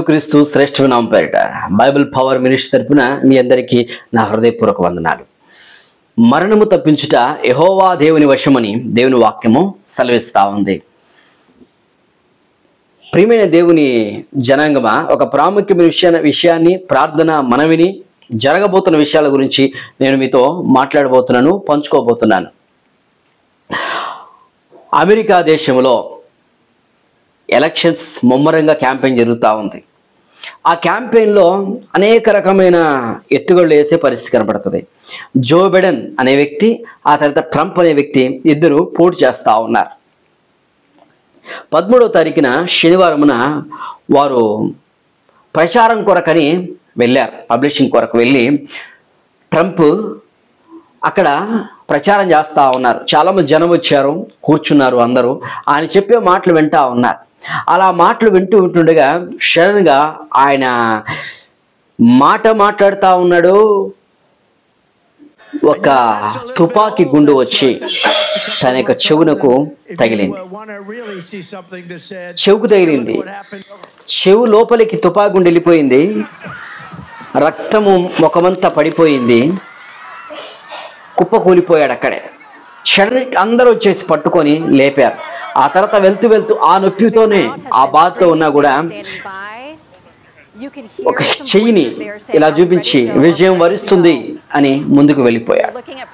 యేసుక్రీస్తు శ్రేష్ఠ నామం పేరిట బైబిల్ పవర్ మినిస్టర్ తరపున మీ అందరికీ నా హృదయపూర్వక వందనాలు మరణము తప్పించుట యహోవా దేవుని వశమని దేవుని వాక్యము సెలవిస్తా ఉంది ప్రియమైన దేవుని జనాంగమా ఒక ప్రాముఖ్యమైన విషయా విషయాన్ని ప్రార్థన మనవిని జరగబోతున్న విషయాల గురించి నేను మీతో మాట్లాడబోతున్నాను పంచుకోబోతున్నాను అమెరికా దేశంలో ఎలక్షన్స్ ముమ్మరంగా క్యాంపెయిన్ జరుగుతూ ఉంది ఆ క్యాంపెయిన్లో అనేక రకమైన ఎత్తుగళ్ళు వేసే పరిస్థితి కనపడుతుంది జో బైడెన్ అనే వ్యక్తి ఆ తర్వాత ట్రంప్ అనే వ్యక్తి ఇద్దరు పోటీ చేస్తూ ఉన్నారు పదమూడవ తారీఖున శనివారమున వారు ప్రచారం కొరకని వెళ్ళారు పబ్లిషింగ్ కొరకు వెళ్ళి ట్రంప్ అక్కడ ప్రచారం చేస్తూ ఉన్నారు చాలామంది జనం వచ్చారు కూర్చున్నారు అందరూ ఆయన చెప్పే మాటలు వింటా ఉన్నారు అలా మాటలు వింటూ ఉంటుండగా సడన్గా ఆయన మాట మాట్లాడుతూ ఉన్నాడు ఒక తుపాకీ గుండు వచ్చి తన యొక్క చెవునకు తగిలింది చెవుకు తగిలింది చెవు లోపలికి తుపాకీ గుండు వెళ్ళిపోయింది రక్తము ముఖమంతా పడిపోయింది కుప్ప కూలిపోయాడు అక్కడే సడన్ అందరూ వచ్చేసి పట్టుకొని లేపారు ఆ తర్వాత వెళ్తూ వెళ్తూ ఆ నొప్పితోనే ఆ బాధతో ఉన్నా కూడా ఒక చెయ్యిని ఇలా చూపించి విజయం వరిస్తుంది అని ముందుకు వెళ్ళిపోయాడు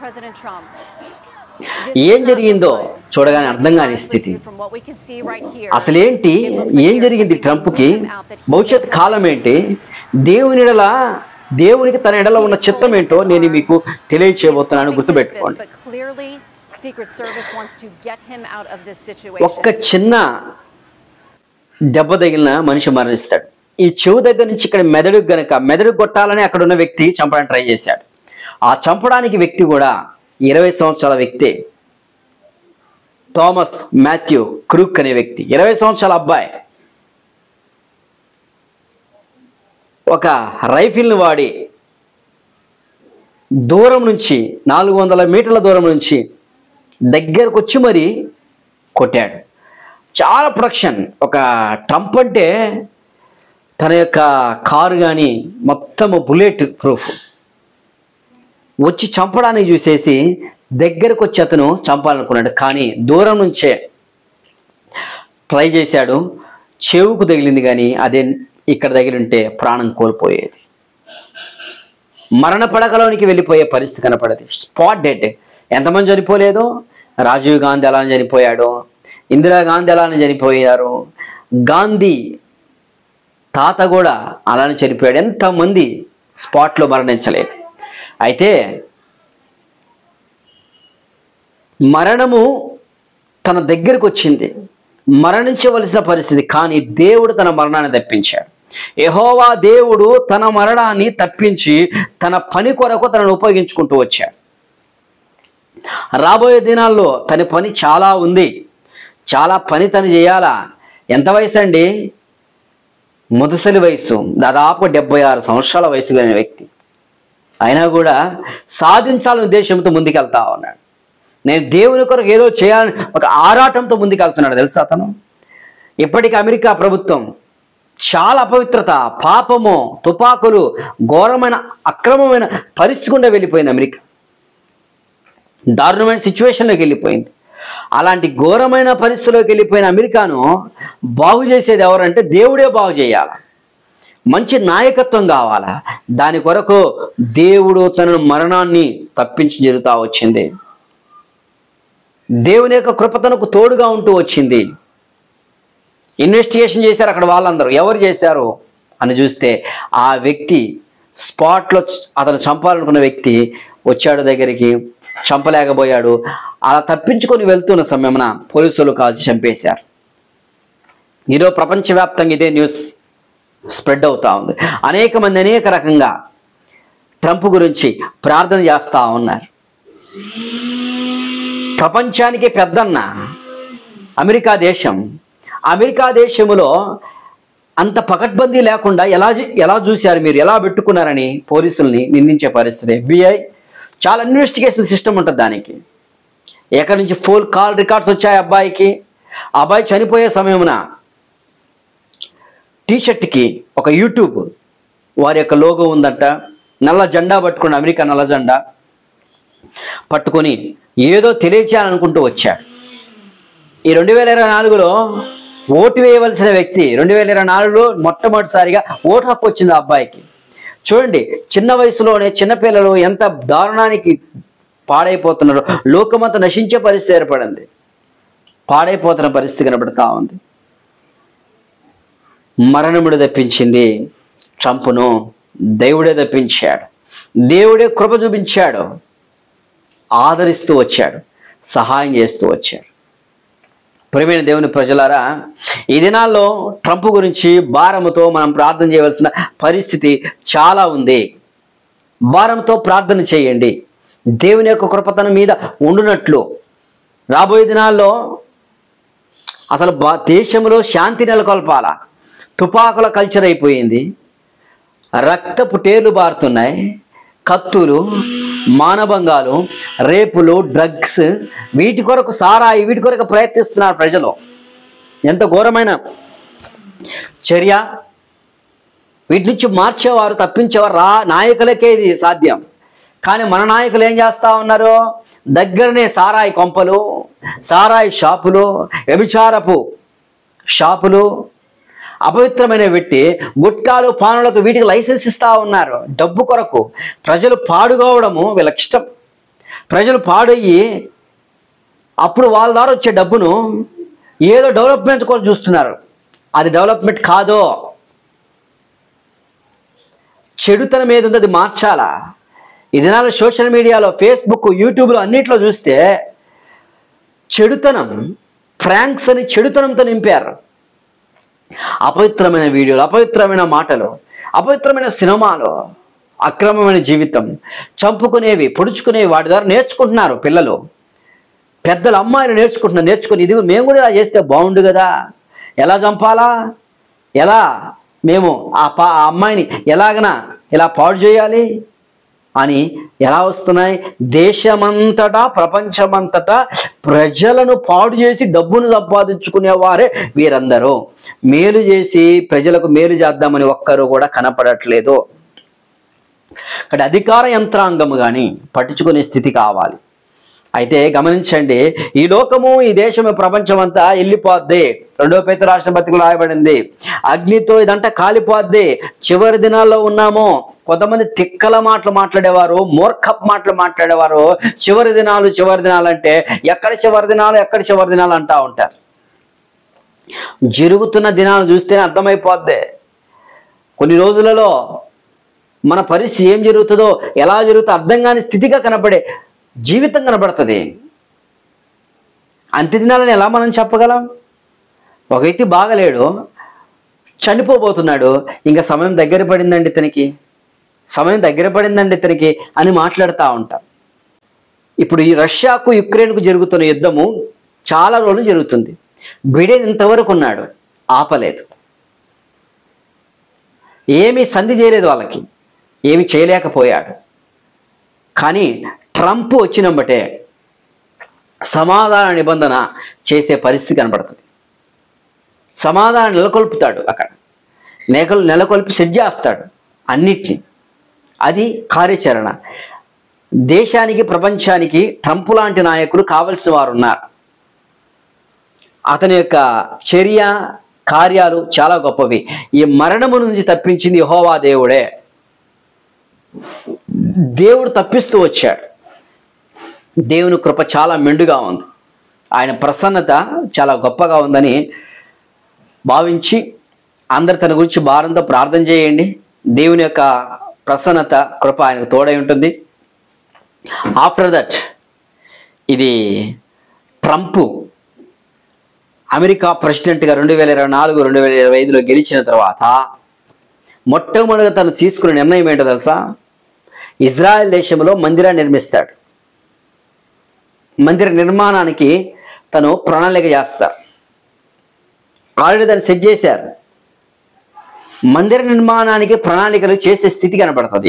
ఏం జరిగిందో చూడగానే అర్థం కాని స్థితి అసలేంటి ఏం జరిగింది ట్రంప్కి భవిష్యత్ కాలం ఏంటి దేవుని ఎడల దేవునికి తన ఎడల ఉన్న చిత్తం ఏంటో నేను మీకు తెలియచేయబోతున్నాను గుర్తుపెట్టుకోండి ఒక్క చిన్న దెబ్బ తగిలిన మనిషి మరణిస్తాడు ఈ చెవు దగ్గర నుంచి ఇక్కడ మెదడు గనక మెదడు కొట్టాలని అక్కడ ఉన్న వ్యక్తి చంపడానికి ట్రై చేశాడు ఆ చంపడానికి వ్యక్తి కూడా ఇరవై సంవత్సరాల వ్యక్తి థామస్ మాథ్యూ క్రూక్ అనే వ్యక్తి ఇరవై సంవత్సరాల అబ్బాయి ఒక రైఫిల్ని వాడి దూరం నుంచి నాలుగు వందల మీటర్ల దూరం నుంచి దగ్గరకు వచ్చి మరి కొట్టాడు చాలా ప్రొడక్షన్ ఒక ట్రంప్ అంటే తన యొక్క కారు కానీ మొత్తం బుల్లెట్ ప్రూఫ్ వచ్చి చంపడానికి చూసేసి దగ్గరకు వచ్చి అతను చంపాలనుకున్నాడు కానీ దూరం నుంచే ట్రై చేశాడు చెవుకు తగిలింది కానీ అదే ఇక్కడ తగిలింటే ప్రాణం కోల్పోయేది మరణ పడకలోనికి వెళ్ళిపోయే పరిస్థితి కనపడదు స్పాట్ డెడ్ ఎంతమంది చనిపోలేదో రాజీవ్ గాంధీ అలానే చనిపోయాడు ఇందిరాగాంధీ అలానే చనిపోయారు గాంధీ తాత కూడా అలానే చనిపోయాడు ఎంతమంది స్పాట్లో మరణించలేదు అయితే మరణము తన దగ్గరకు వచ్చింది మరణించవలసిన పరిస్థితి కానీ దేవుడు తన మరణాన్ని తప్పించాడు యహోవా దేవుడు తన మరణాన్ని తప్పించి తన పని కొరకు తనను ఉపయోగించుకుంటూ వచ్చాడు రాబోయే దినాల్లో తన పని చాలా ఉంది చాలా పని తను చేయాలా ఎంత వయసు అండి ముదసలి వయసు దాదాపు డెబ్బై ఆరు సంవత్సరాల వయసు కలిగిన వ్యక్తి అయినా కూడా సాధించాలనే ఉద్దేశంతో ముందుకెళ్తా ఉన్నాడు నేను దేవుని కొరకు ఏదో చేయాలని ఒక ఆరాటంతో ముందుకెళ్తున్నాడు తెలుసా అతను ఇప్పటికీ అమెరికా ప్రభుత్వం చాలా అపవిత్రత పాపము తుపాకులు ఘోరమైన అక్రమమైన పరిస్థితి గుండా వెళ్ళిపోయింది అమెరికా దారుణమైన సిచ్యువేషన్లోకి వెళ్ళిపోయింది అలాంటి ఘోరమైన పరిస్థితిలోకి వెళ్ళిపోయిన అమెరికాను బాగు చేసేది ఎవరంటే దేవుడే బాగు చేయాలి మంచి నాయకత్వం కావాలా దాని కొరకు దేవుడు తన మరణాన్ని తప్పించి జరుగుతూ వచ్చింది దేవుని యొక్క కృప తనకు తోడుగా ఉంటూ వచ్చింది ఇన్వెస్టిగేషన్ చేశారు అక్కడ వాళ్ళందరూ ఎవరు చేశారు అని చూస్తే ఆ వ్యక్తి స్పాట్లో అతను చంపాలనుకున్న వ్యక్తి వచ్చాడు దగ్గరికి చంపలేకపోయాడు అలా తప్పించుకొని వెళ్తున్న సమయమున పోలీసులు కాల్చి చంపేశారు ఈరోజు ప్రపంచవ్యాప్తంగా ఇదే న్యూస్ స్ప్రెడ్ అవుతా ఉంది అనేక మంది అనేక రకంగా ట్రంప్ గురించి ప్రార్థన చేస్తూ ఉన్నారు ప్రపంచానికి పెద్దన్న అమెరికా దేశం అమెరికా దేశంలో అంత పకడ్బందీ లేకుండా ఎలా ఎలా చూశారు మీరు ఎలా పెట్టుకున్నారని పోలీసుల్ని నిందించే పరిస్థితి ఎఫ్బిఐ చాలా ఇన్వెస్టిగేషన్ సిస్టమ్ ఉంటుంది దానికి ఎక్కడి నుంచి ఫోన్ కాల్ రికార్డ్స్ వచ్చాయి అబ్బాయికి అబ్బాయి చనిపోయే సమయమున టీషర్ట్కి ఒక ఒక యూట్యూబ్ వారి యొక్క లోగో ఉందంట నల్ల జెండా పట్టుకుని అమెరికా నల్ల జెండా పట్టుకొని ఏదో తెలియచేయాలనుకుంటూ వచ్చాడు ఈ రెండు వేల ఇరవై నాలుగులో ఓటు వేయవలసిన వ్యక్తి రెండు వేల ఇరవై నాలుగులో మొట్టమొదటిసారిగా ఓటు హక్కు వచ్చింది ఆ అబ్బాయికి చూడండి చిన్న వయసులోనే చిన్నపిల్లలు ఎంత దారుణానికి పాడైపోతున్నారు లోకమంతా నశించే పరిస్థితి ఏర్పడింది పాడైపోతున్న పరిస్థితి కనబడతా ఉంది మరణముడు తప్పించింది ట్రంప్ను దేవుడే తప్పించాడు దేవుడే కృప చూపించాడు ఆదరిస్తూ వచ్చాడు సహాయం చేస్తూ వచ్చాడు ప్రియమైన దేవుని ప్రజలారా ఈ దినాల్లో ట్రంప్ గురించి భారముతో మనం ప్రార్థన చేయవలసిన పరిస్థితి చాలా ఉంది భారంతో ప్రార్థన చేయండి దేవుని యొక్క కృపతన మీద ఉండునట్లు రాబోయే దినాల్లో అసలు బా- దేశంలో శాంతి నెలకొల్పాల తుపాకుల కల్చర్ అయిపోయింది రక్తపు టేర్లు బారుతున్నాయి కత్తులు మానభంగాలు రేపులు డ్రగ్స్ వీటి కొరకు సారాయి వీటి కొరకు ప్రయత్నిస్తున్నారు ప్రజలు ఎంత ఘోరమైన చర్య వీటి నుంచి మార్చేవారు తప్పించేవారు రా నాయకులకే ఇది సాధ్యం కానీ మన నాయకులు ఏం చేస్తా ఉన్నారు దగ్గరనే సారాయి కొంపలు సారాయి షాపులు వ్యభిచారపు షాపులు అపవిత్రమైన పెట్టి గుట్కాలు పానులకు వీటికి లైసెన్స్ ఇస్తా ఉన్నారు డబ్బు కొరకు ప్రజలు పాడుకోవడము వీళ్ళకి ఇష్టం ప్రజలు పాడయ్యి అప్పుడు వాళ్ళ ద్వారా వచ్చే డబ్బును ఏదో డెవలప్మెంట్ కోసం చూస్తున్నారు అది డెవలప్మెంట్ కాదో చెడుతనం ఏది ఉందో అది మార్చాలా ఈ దినాల్లో సోషల్ మీడియాలో ఫేస్బుక్ యూట్యూబ్లో అన్నిట్లో చూస్తే చెడుతనం ఫ్రాంక్స్ అని చెడుతనంతో నింపారు అపవిత్రమైన వీడియోలు అపవిత్రమైన మాటలు అపవిత్రమైన సినిమాలు అక్రమమైన జీవితం చంపుకునేవి పొడుచుకునేవి వాటి ద్వారా నేర్చుకుంటున్నారు పిల్లలు పెద్దలు అమ్మాయిలు నేర్చుకుంటున్నారు నేర్చుకుని ఇది మేము కూడా ఇలా చేస్తే బాగుండు కదా ఎలా చంపాలా ఎలా మేము ఆ పా ఆ అమ్మాయిని ఎలాగనా ఇలా పాడు చేయాలి అని ఎలా వస్తున్నాయి దేశమంతటా ప్రపంచమంతటా ప్రజలను పాడు చేసి డబ్బును సంపాదించుకునేవారే వీరందరూ మేలు చేసి ప్రజలకు మేలు చేద్దామని ఒక్కరు కూడా కనపడట్లేదు ఇక్కడ అధికార యంత్రాంగం కానీ పట్టించుకునే స్థితి కావాలి అయితే గమనించండి ఈ లోకము ఈ దేశము ప్రపంచం అంతా వెళ్ళిపోద్ది రెండో పేత రాష్ట్ర పత్రికలో రాయబడింది అగ్నితో ఇదంతా కాలిపోద్ది చివరి దినాల్లో ఉన్నాము కొంతమంది తిక్కల మాటలు మాట్లాడేవారు మూర్ఖప్ మాటలు మాట్లాడేవారు చివరి దినాలు చివరి దినాలు అంటే ఎక్కడ చివరి దినాలు ఎక్కడ చివరి దినాలు అంటా ఉంటారు జరుగుతున్న దినాలు చూస్తేనే అర్థమైపోద్ది కొన్ని రోజులలో మన పరిస్థితి ఏం జరుగుతుందో ఎలా జరుగుతుందో అర్థం కాని స్థితిగా కనపడే జీవితం కనబడుతుంది అంత్య దినాలని ఎలా మనం చెప్పగలం ఒక వ్యక్తి బాగలేడు చనిపోబోతున్నాడు ఇంకా సమయం దగ్గర పడిందండి ఇతనికి సమయం దగ్గర పడిందండి ఇతనికి అని మాట్లాడుతూ ఉంటాం ఇప్పుడు ఈ రష్యాకు యుక్రెయిన్కు జరుగుతున్న యుద్ధము చాలా రోజులు జరుగుతుంది బిడెన్ ఇంతవరకు ఉన్నాడు ఆపలేదు ఏమీ సంధి చేయలేదు వాళ్ళకి ఏమి చేయలేకపోయాడు కానీ ట్రంప్ వచ్చినంబటే సమాధాన నిబంధన చేసే పరిస్థితి కనబడుతుంది సమాధానం నెలకొల్పుతాడు అక్కడ నెలకొల్ నెలకొల్పి సెట్ చేస్తాడు అన్నిటినీ అది కార్యాచరణ దేశానికి ప్రపంచానికి ట్రంప్ లాంటి నాయకులు కావలసిన వారు ఉన్నారు అతని యొక్క చర్య కార్యాలు చాలా గొప్పవి ఈ మరణము నుంచి తప్పించింది యెహోవా దేవుడే దేవుడు తప్పిస్తూ వచ్చాడు దేవుని కృప చాలా మెండుగా ఉంది ఆయన ప్రసన్నత చాలా గొప్పగా ఉందని భావించి అందరు తన గురించి భారంతో ప్రార్థన చేయండి దేవుని యొక్క ప్రసన్నత కృప ఆయనకు తోడై ఉంటుంది ఆఫ్టర్ దట్ ఇది ట్రంప్ అమెరికా ప్రెసిడెంట్గా రెండు వేల ఇరవై నాలుగు రెండు వేల ఇరవై ఐదులో గెలిచిన తర్వాత మొట్టమొదటిగా తను తీసుకున్న నిర్ణయం ఏంటో తెలుసా ఇజ్రాయెల్ దేశంలో మందిరాన్ని నిర్మిస్తాడు మందిర నిర్మాణానికి తను ప్రణాళిక చేస్తారు ఆల్రెడీ దాన్ని సెట్ చేశారు మందిర నిర్మాణానికి ప్రణాళికలు చేసే స్థితి కనబడుతుంది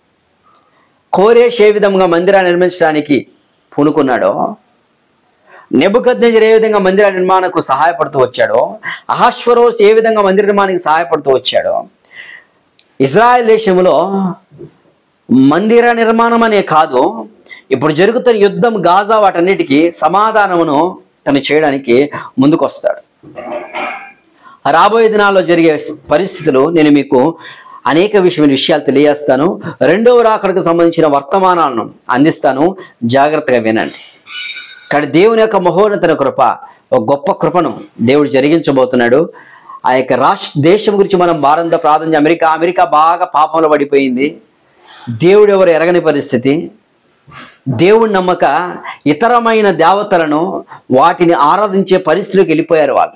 కోరేష్ ఏ విధంగా మందిరాన్ని నిర్మించడానికి పూనుకున్నాడో నెబుకద్నెజర్ ఏ విధంగా మందిర నిర్మాణకు సహాయపడుతూ వచ్చాడో అహాశ్వరోస్ ఏ విధంగా మందిర నిర్మాణానికి సహాయపడుతూ వచ్చాడో ఇజ్రాయెల్ దేశంలో మందిర నిర్మాణం అనే కాదు ఇప్పుడు జరుగుతున్న యుద్ధం గాజా వాటన్నిటికీ సమాధానమును తను చేయడానికి ముందుకొస్తాడు రాబోయే దినాల్లో జరిగే పరిస్థితులు నేను మీకు అనేక విషయమైన విషయాలు తెలియజేస్తాను రెండవ రాకడకు సంబంధించిన వర్తమానాలను అందిస్తాను జాగ్రత్తగా వినండి కానీ దేవుని యొక్క మహోన్నతన కృప ఒక గొప్ప కృపను దేవుడు జరిగించబోతున్నాడు ఆ యొక్క రాష్ట్ర దేశం గురించి మనం భారత ప్రాధాన్య అమెరికా అమెరికా బాగా పాపంలో పడిపోయింది దేవుడు ఎవరు ఎరగని పరిస్థితి దేవుడి నమ్మక ఇతరమైన దేవతలను వాటిని ఆరాధించే పరిస్థితిలోకి వెళ్ళిపోయారు వాళ్ళు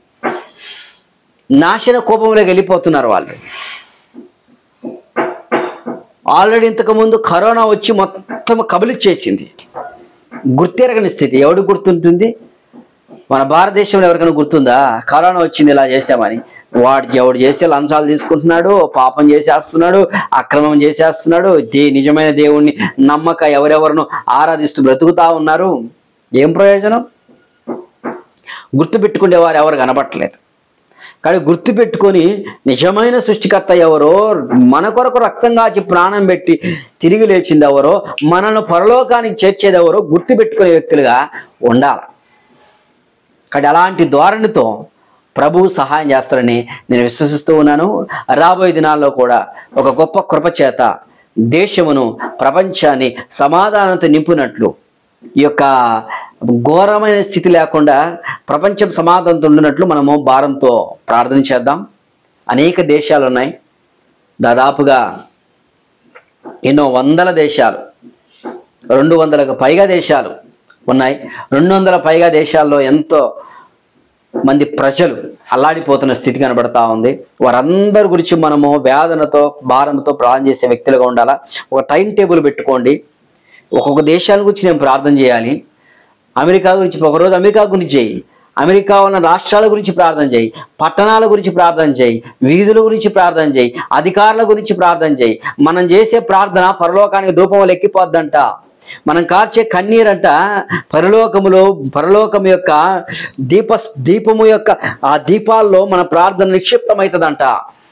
నాశన కోపంలోకి వెళ్ళిపోతున్నారు వాళ్ళు ఆల్రెడీ ఇంతకుముందు కరోనా వచ్చి మొత్తం కబలిచ్చేసింది గుర్తెరగని స్థితి ఎవడు గుర్తుంటుంది మన భారతదేశంలో ఎవరికైనా గుర్తుందా కరోనా వచ్చింది ఇలా చేసామని వాడు ఎవడు చేసే లంచాలు తీసుకుంటున్నాడు పాపం చేసేస్తున్నాడు అక్రమం చేసేస్తున్నాడు దే నిజమైన దేవుణ్ణి నమ్మక ఎవరెవరిను ఆరాధిస్తూ బ్రతుకుతా ఉన్నారు ఏం ప్రయోజనం గుర్తుపెట్టుకునే వారు ఎవరు కనబట్టలేదు కానీ గుర్తుపెట్టుకొని నిజమైన సృష్టికర్త ఎవరో మన కొరకు రక్తం కాచి ప్రాణం పెట్టి తిరిగి లేచింది ఎవరో మనల్ని పరలోకానికి చేర్చేది ఎవరో గుర్తుపెట్టుకునే వ్యక్తులుగా ఉండాలి కానీ అలాంటి ధోరణితో ప్రభువు సహాయం చేస్తారని నేను విశ్వసిస్తూ ఉన్నాను రాబోయే దినాల్లో కూడా ఒక గొప్ప కృప చేత దేశమును ప్రపంచాన్ని సమాధానంతో నింపునట్లు ఈ యొక్క ఘోరమైన స్థితి లేకుండా ప్రపంచం సమాధానంతో ఉండినట్లు మనము భారంతో ప్రార్థన చేద్దాం అనేక దేశాలు ఉన్నాయి దాదాపుగా ఎన్నో వందల దేశాలు రెండు వందలకు పైగా దేశాలు ఉన్నాయి రెండు వందల పైగా దేశాల్లో ఎంతో మంది ప్రజలు అల్లాడిపోతున్న స్థితి కనబడతా ఉంది వారందరి గురించి మనము వేదనతో భారంతో ప్రార్థన చేసే వ్యక్తులుగా ఉండాలా ఒక టైం టేబుల్ పెట్టుకోండి ఒక్కొక్క దేశాల గురించి నేను ప్రార్థన చేయాలి అమెరికా గురించి ఒకరోజు అమెరికా గురించి చేయి అమెరికా ఉన్న రాష్ట్రాల గురించి ప్రార్థన చేయి పట్టణాల గురించి ప్రార్థన చేయి వీధుల గురించి ప్రార్థన చేయి అధికారుల గురించి ప్రార్థన చేయి మనం చేసే ప్రార్థన పరలోకానికి ధూపం ఎక్కిపోద్దంట మనం కార్చే కన్నీరంట పరలోకములో పరలోకం యొక్క దీప దీపము యొక్క ఆ దీపాల్లో మన ప్రార్థన నిక్షిప్తమవుతుందంట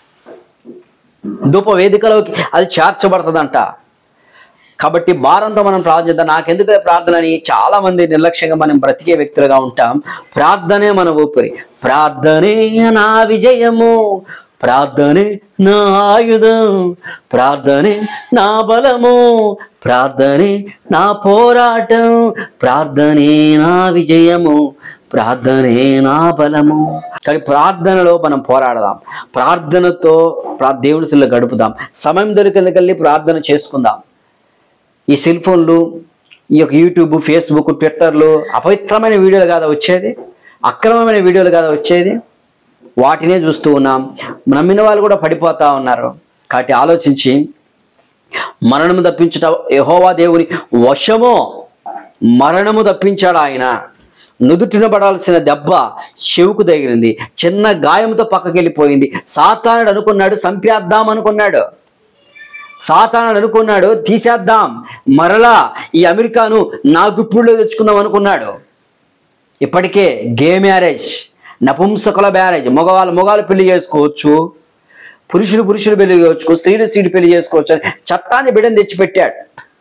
ధూప వేదికలోకి అది చేర్చబడుతుందంట కాబట్టి భారంతో మనం ప్రార్థిద్దాం నాకెందుకు ప్రార్థన అని చాలా మంది నిర్లక్ష్యంగా మనం బ్రతికే వ్యక్తులుగా ఉంటాం ప్రార్థనే మన ఊపిరి ప్రార్థనే నా విజయము ప్రార్థనే నా ఆయుధం ప్రార్థనే నా బలము ప్రార్థనే నా పోరాటం ప్రార్థనే నా విజయము ప్రార్థనే నా బలము కానీ ప్రార్థనలో మనం పోరాడదాం ప్రార్థనతో ప్రా దేవుడి సిల్ల గడుపుదాం సమయం దొరికిందకెళ్ళి ప్రార్థన చేసుకుందాం ఈ సెల్ ఫోన్లు ఈ యొక్క యూట్యూబ్ ఫేస్బుక్ ట్విట్టర్లు అపవిత్రమైన వీడియోలు కాదా వచ్చేది అక్రమమైన వీడియోలు కాదా వచ్చేది వాటినే చూస్తూ ఉన్నాం నమ్మిన వాళ్ళు కూడా పడిపోతా ఉన్నారు కాబట్టి ఆలోచించి మరణము తప్పించుట యెహోవా దేవుని వశమో మరణము తప్పించాడు ఆయన నుదుటిన పడాల్సిన దెబ్బ చెవుకు తగిలింది చిన్న గాయంతో పక్కకి వెళ్ళిపోయింది సాతానుడు అనుకున్నాడు సంపేద్దాం అనుకున్నాడు సాతానుడు అనుకున్నాడు తీసేద్దాం మరలా ఈ అమెరికాను నా గుప్పిడిలో తెచ్చుకుందాం అనుకున్నాడు ఇప్పటికే గే మ్యారేజ్ నపుంసకుల మ్యారేజ్ మగవాళ్ళు మగవాళ్ళు పెళ్లి చేసుకోవచ్చు పురుషులు పురుషులు పెళ్లి చేసుకోవచ్చు స్త్రీలు స్త్రీలు పెళ్లి చేసుకోవచ్చు అని చట్టాన్ని బిడ్డను తెచ్చిపెట్టాడు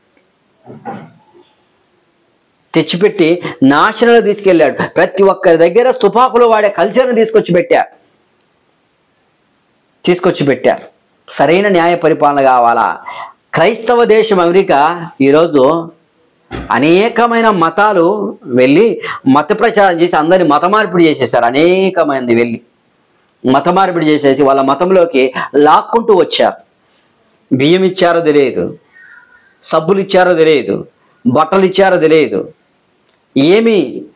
తెచ్చిపెట్టి నాశనంలో తీసుకెళ్ళాడు ప్రతి ఒక్కరి దగ్గర తుపాకులు వాడే కల్చర్ని తీసుకొచ్చి పెట్టారు తీసుకొచ్చి పెట్టారు సరైన న్యాయ పరిపాలన కావాలా క్రైస్తవ దేశం అమెరికా ఈరోజు అనేకమైన మతాలు వెళ్ళి మత ప్రచారం చేసి అందరిని మత మార్పిడి చేసేసారు అనేక మంది వెళ్ళి మత మార్పిడి చేసేసి వాళ్ళ మతంలోకి లాక్కుంటూ వచ్చారు బియ్యం ఇచ్చారో తెలియదు సబ్బులు ఇచ్చారో తెలియదు బట్టలు ఇచ్చారో తెలియదు ఏమి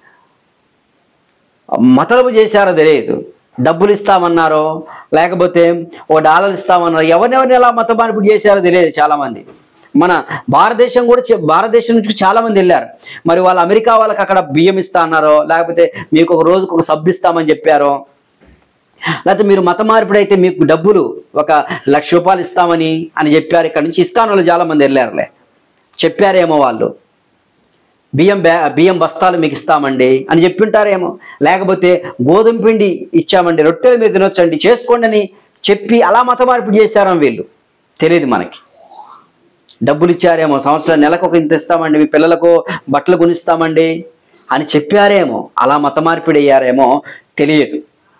మతలబు చేశారో తెలియదు డబ్బులు ఇస్తామన్నారో లేకపోతే ఓ డాలర్ ఇస్తామన్నారు ఎవరినెవరిని ఎలా మత మార్పిడి చేశారో తెలియదు చాలామంది మన భారతదేశం కూడా చే- భారతదేశం నుంచి చాలా మంది వెళ్ళారు మరి వాళ్ళు అమెరికా వాళ్ళకి అక్కడ బియ్యం ఇస్తా అన్నారో లేకపోతే మీకు ఒక రోజుకు ఒక సబ్బు ఇస్తామని చెప్పారో లేకపోతే మీరు మత మార్పిడి అయితే మీకు డబ్బులు ఒక లక్ష రూపాయలు ఇస్తామని అని చెప్పారు ఇక్కడ నుంచి ఇస్కాన్ వాళ్ళు చాలా మంది వెళ్ళారులే చెప్పారేమో వాళ్ళు బియ్యం బ్యా బియ్యం బస్తాలు మీకు ఇస్తామండి అని చెప్పింటారేమో లేకపోతే గోధుమ పిండి ఇచ్చామండి రొట్టెల మీద తినొచ్చండి చేసుకోండి అని చెప్పి అలా మత మార్పిడి చేశారేమో వీళ్ళు తెలియదు మనకి డబ్బులు ఇచ్చారేమో సంవత్సరం నెలకు ఒక ఇంత ఇస్తామండి మీ పిల్లలకు బట్టలు కొనిస్తామండి అని చెప్పారేమో అలా మత మార్పిడి అయ్యారేమో తెలియదు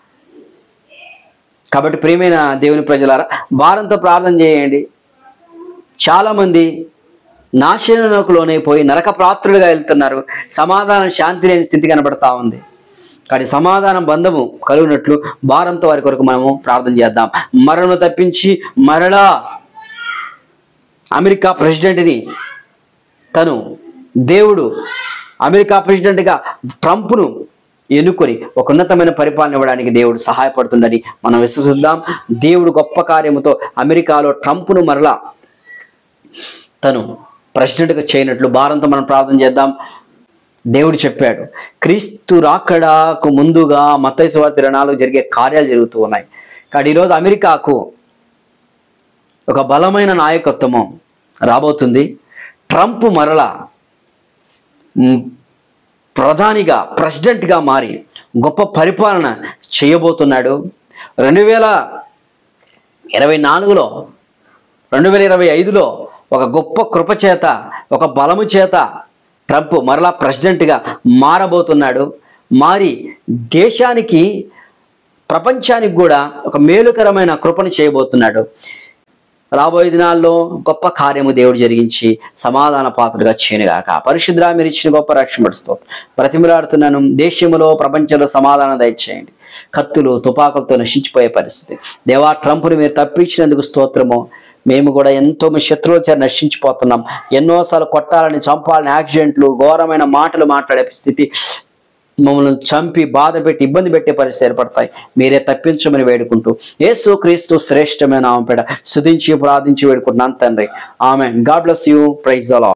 కాబట్టి ప్రియమైన దేవుని ప్రజలారా భారంతో ప్రార్థన చేయండి చాలామంది నాశనకు లోనైపోయి నరక ప్రాప్తులుగా వెళ్తున్నారు సమాధానం శాంతి లేని స్థితి కనబడతా ఉంది కానీ సమాధానం బంధము కలుగునట్లు భారంతో వారి కొరకు మనము ప్రార్థన చేద్దాం మరణను తప్పించి మరలా అమెరికా ప్రెసిడెంట్ని తను దేవుడు అమెరికా ప్రెసిడెంట్గా ట్రంప్ను ఎన్నుకొని ఒక ఉన్నతమైన పరిపాలన ఇవ్వడానికి దేవుడు సహాయపడుతుందని మనం విశ్వసిద్దాం దేవుడు గొప్ప కార్యముతో అమెరికాలో ట్రంప్ను మరలా తను ప్రెసిడెంట్గా చేయనట్లు భారంతో మనం ప్రార్థన చేద్దాం దేవుడు చెప్పాడు క్రీస్తు రాకడాకు ముందుగా మత్తైసువ తిరణాలు జరిగే కార్యాలు జరుగుతూ ఉన్నాయి కానీ ఈరోజు అమెరికాకు ఒక బలమైన నాయకత్వము రాబోతుంది ట్రంప్ మరల మ్, ప్రధానిగా ప్రెసిడెంట్గా మారి గొప్ప పరిపాలన చేయబోతున్నాడు రెండు వేల ఇరవై నాలుగులో రెండు వేల ఇరవై ఐదులో ఒక గొప్ప కృప చేత ఒక బలము చేత ట్రంప్ మరలా ప్రెసిడెంట్గా మారబోతున్నాడు మారి దేశానికి ప్రపంచానికి కూడా ఒక మేలుకరమైన కృపను చేయబోతున్నాడు రాబోయే దినాల్లో గొప్ప కార్యము దేవుడు జరిగించి సమాధాన పాత్రగా చేయనుగాక పరిశుద్ర మీరు ఇచ్చిన గొప్ప రక్షణ పడుస్తూ బ్రతిమలాడుతున్నాను దేశంలో ప్రపంచంలో సమాధానం దయచేయండి కత్తులు తుపాకులతో నశించిపోయే పరిస్థితి దేవా ట్రంప్ను మీరు తప్పించినందుకు స్తోత్రము మేము కూడా ఎంతో మీ శత్రువుల చేత నశించిపోతున్నాం ఎన్నోసార్లు కొట్టాలని చంపాలని యాక్సిడెంట్లు ఘోరమైన మాటలు మాట్లాడే స్థితి మమ్మల్ని చంపి బాధ పెట్టి ఇబ్బంది పెట్టే పరిస్థితి ఏర్పడతాయి మీరే తప్పించమని వేడుకుంటూ యేసు క్రీస్తు శ్రేష్టమైన ఆమె పేడ శుధించి ప్రార్థించి వేడుకుంటున్నాను తండ్రి ఆమె గాడ్ బ్లెస్ యూ ప్రైజ్ అలా